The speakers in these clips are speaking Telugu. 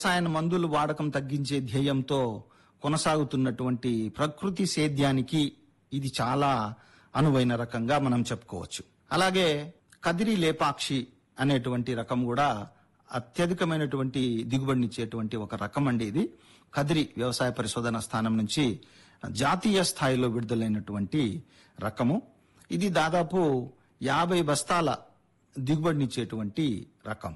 రసాయన మందులు వాడకం తగ్గించే ధ్యేయంతో కొనసాగుతున్నటువంటి ప్రకృతి సేద్యానికి ఇది చాలా అనువైన రకంగా మనం చెప్పుకోవచ్చు అలాగే కదిరి లేపాక్షి అనేటువంటి రకం కూడా అత్యధికమైనటువంటి దిగుబడినిచ్చేటువంటి ఒక రకం అండి ఇది కదిరి వ్యవసాయ పరిశోధన స్థానం నుంచి జాతీయ స్థాయిలో విడుదలైనటువంటి రకము ఇది దాదాపు యాభై బస్తాల దిగుబడినిచ్చేటువంటి రకం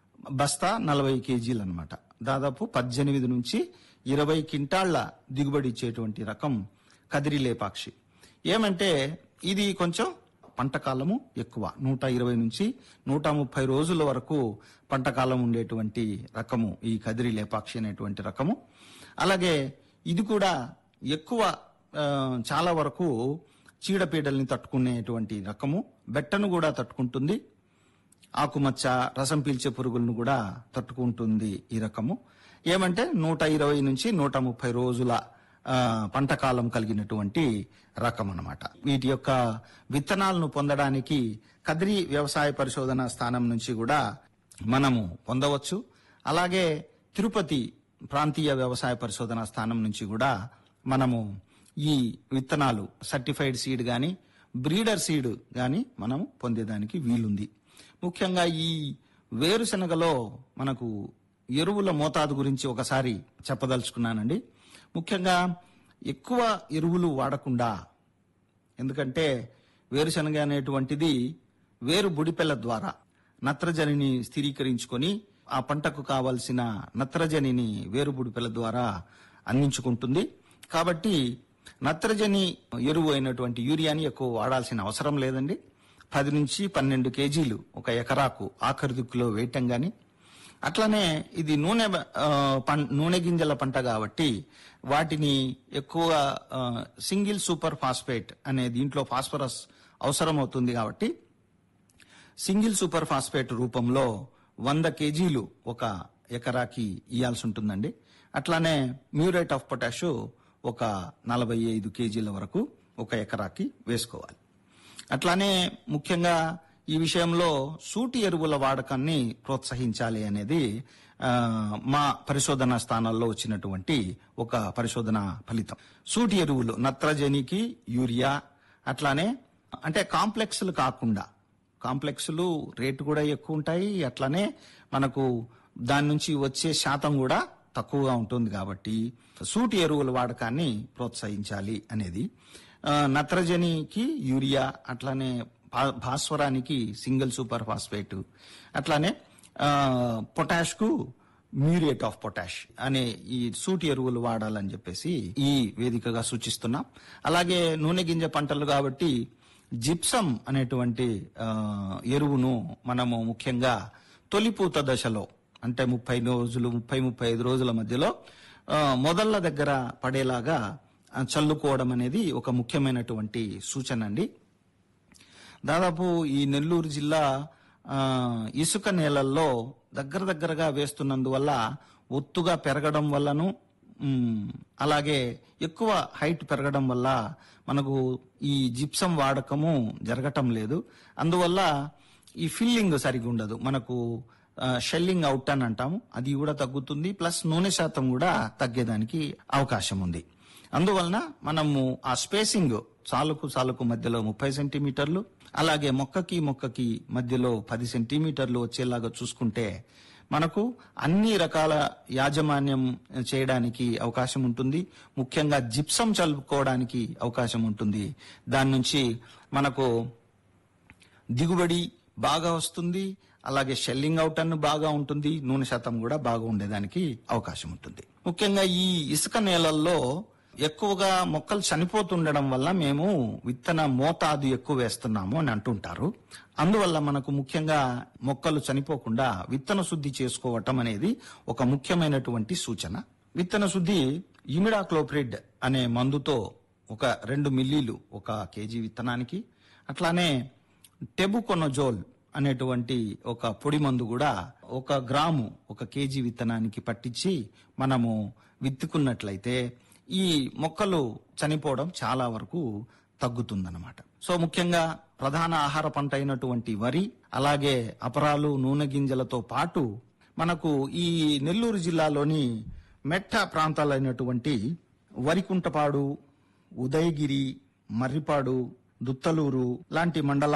బస్తా నలభై కేజీలు అనమాట దాదాపు పద్దెనిమిది నుంచి ఇరవై క్వింటాళ్ల దిగుబడి ఇచ్చేటువంటి రకం కదిరి లేపాక్షి ఏమంటే ఇది కొంచెం పంట కాలము ఎక్కువ నూట ఇరవై నుంచి నూట ముప్పై రోజుల వరకు పంట కాలం ఉండేటువంటి రకము ఈ కదిరి లేపాక్షి అనేటువంటి రకము అలాగే ఇది కూడా ఎక్కువ ఆ, చాలా వరకు చీడపీడల్ని తట్టుకునేటువంటి రకము బెట్టను కూడా తట్టుకుంటుంది ఆకుమచ్చ రసం పీల్చే పురుగులను కూడా తట్టుకుంటుంది ఈ రకము ఏమంటే నూట ఇరవై నుంచి నూట ముప్పై రోజుల ఆ, పంట కాలం కలిగినటువంటి రకం అన్నమాట వీటి యొక్క విత్తనాలను పొందడానికి కదిరి వ్యవసాయ పరిశోధన స్థానం నుంచి కూడా మనము పొందవచ్చు అలాగే తిరుపతి ప్రాంతీయ వ్యవసాయ పరిశోధన స్థానం నుంచి కూడా మనము ఈ విత్తనాలు సర్టిఫైడ్ సీడ్ గాని బ్రీడర్ సీడ్ గాని మనం పొందేదానికి వీలుంది ముఖ్యంగా ఈ వేరుశనగలో మనకు ఎరువుల మోతాదు గురించి ఒకసారి చెప్పదలుచుకున్నానండి ముఖ్యంగా ఎక్కువ ఎరువులు వాడకుండా ఎందుకంటే వేరుశనగ అనేటువంటిది వేరు బుడిపెల్ల ద్వారా నత్రజనిని స్థిరీకరించుకొని ఆ పంటకు కావలసిన నత్రజనిని వేరు బుడిపెల్ల ద్వారా అందించుకుంటుంది కాబట్టి నత్రజని ఎరువు అయినటువంటి యూరియాని ఎక్కువ వాడాల్సిన అవసరం లేదండి పది నుంచి పన్నెండు కేజీలు ఒక ఎకరాకు ఆఖరి దిక్కులో వేయటం గాని అట్లనే ఇది నూనె ఆ, పం- నూనె గింజల పంట కాబట్టి వాటిని ఎక్కువ ఆ, సింగిల్ సూపర్ ఫాస్ఫేట్ అనే దీంట్లో ఫాస్ఫరస్ అవసరం అవుతుంది కాబట్టి సింగిల్ సూపర్ ఫాస్ఫేట్ రూపంలో వంద కేజీలు ఒక ఎకరాకి ఇయ్యాల్సి ఉంటుందండి అట్లానే మ్యూరేట్ ఆఫ్ పొటాష్ ఒక నలభై ఐదు కేజీల వరకు ఒక ఎకరాకి వేసుకోవాలి అట్లానే ముఖ్యంగా ఈ విషయంలో సూటి ఎరువుల వాడకాన్ని ప్రోత్సహించాలి అనేది ఆ, మా పరిశోధన స్థానాల్లో వచ్చినటువంటి ఒక పరిశోధన ఫలితం సూటి ఎరువులు నత్రజనికి యూరియా అట్లానే అంటే కాంప్లెక్స్లు కాకుండా కాంప్లెక్స్లు రేటు కూడా ఎక్కువ ఉంటాయి అట్లానే మనకు దాని నుంచి వచ్చే శాతం కూడా తక్కువగా ఉంటుంది కాబట్టి సూటి ఎరువుల వాడకాన్ని ప్రోత్సహించాలి అనేది ఆ, నత్రజనికి యూరియా అట్లానే భా- భాస్వరానికి సింగిల్ సూపర్ ఫాస్ఫేట్ అట్లానే పొటాష్ కు మ్యూరియేట్ ఆఫ్ పొటాష్ అనే ఈ సూటి ఎరువులు వాడాలని చెప్పేసి ఈ వేదికగా సూచిస్తున్నాం అలాగే నూనె గింజ పంటలు కాబట్టి జిప్సం అనేటువంటి ఆ, ఎరువును మనము ముఖ్యంగా తొలిపూత దశలో అంటే ముప్పై రోజులు ముప్పై ముప్పై ఐదు రోజుల మధ్యలో ఆ, మొదళ్ల దగ్గర పడేలాగా ఆ, చల్లుకోవడం అనేది ఒక ముఖ్యమైనటువంటి సూచన అండి దాదాపు ఈ నెల్లూరు జిల్లా ఆ, ఇసుక నేలల్లో దగ్గర దగ్గరగా వేస్తున్నందువల్ల ఒత్తుగా పెరగడం వల్లను ఉమ్, అలాగే ఎక్కువ హైట్ పెరగడం వల్ల మనకు ఈ జిప్సం వాడకము జరగటం లేదు అందువల్ల ఈ ఫిల్లింగ్ సరిగా ఉండదు మనకు షెల్లింగ్ అవుట్ అని అంటాము అది కూడా తగ్గుతుంది ప్లస్ నూనె శాతం కూడా తగ్గేదానికి అవకాశం ఉంది అందువలన మనము ఆ స్పేసింగ్ సాలుకు సాలుకు మధ్యలో ముప్పై సెంటీమీటర్లు అలాగే మొక్కకి మొక్కకి మధ్యలో పది సెంటీమీటర్లు వచ్చేలాగా చూసుకుంటే మనకు అన్ని రకాల యాజమాన్యం చేయడానికి అవకాశం ఉంటుంది ముఖ్యంగా జిప్సం చల్లుకోవడానికి అవకాశం ఉంటుంది దాని నుంచి మనకు దిగుబడి బాగా వస్తుంది అలాగే షెల్లింగ్ అవుట్ అನ್ನು బాగా ఉంటుంది నూనె శాతం కూడా బాగా ఉండేదానికి అవకాశం ఉంటుంది ముఖ్యంగా ఈ ఇసుక నేలల్లో ఎక్కువగా మొక్కలు చనిపోతుండడం వల్ల మేము విత్తన మోతాదు ఎక్కువ వేస్తున్నాము అని అంటుంటారు అందువల్ల మనకు ముఖ్యంగా మొక్కలు చనిపోకుండా విత్తన శుద్ధి చేసుకోవటం అనేది ఒక ముఖ్యమైనటువంటి సూచన విత్తన శుద్ధి ఇమిడాక్లోప్రిడ్ అనే మందుతో ఒక రెండు మిల్లీలు ఒక కేజీ విత్తనానికి అట్లానే టెబుకొనజోల్ అనేటువంటి ఒక పొడి మందు కూడా ఒక గ్రాము ఒక కేజీ విత్తనానికి పట్టించి మనము విత్తుకున్నట్లయితే ఈ మొక్కలు చనిపోవడం చాలా వరకు తగ్గుతుందన్నమాట సో ముఖ్యంగా ప్రధాన ఆహార పంట అయినటువంటి వరి అలాగే అపరాలు నూనె గింజలతో పాటు మనకు ఈ నెల్లూరు జిల్లాలోని మెట్ట ప్రాంతాలైనటువంటి వరికుంటపాడు ఉదయగిరి మర్రిపాడు దుత్తలూరు లాంటి మండలాలు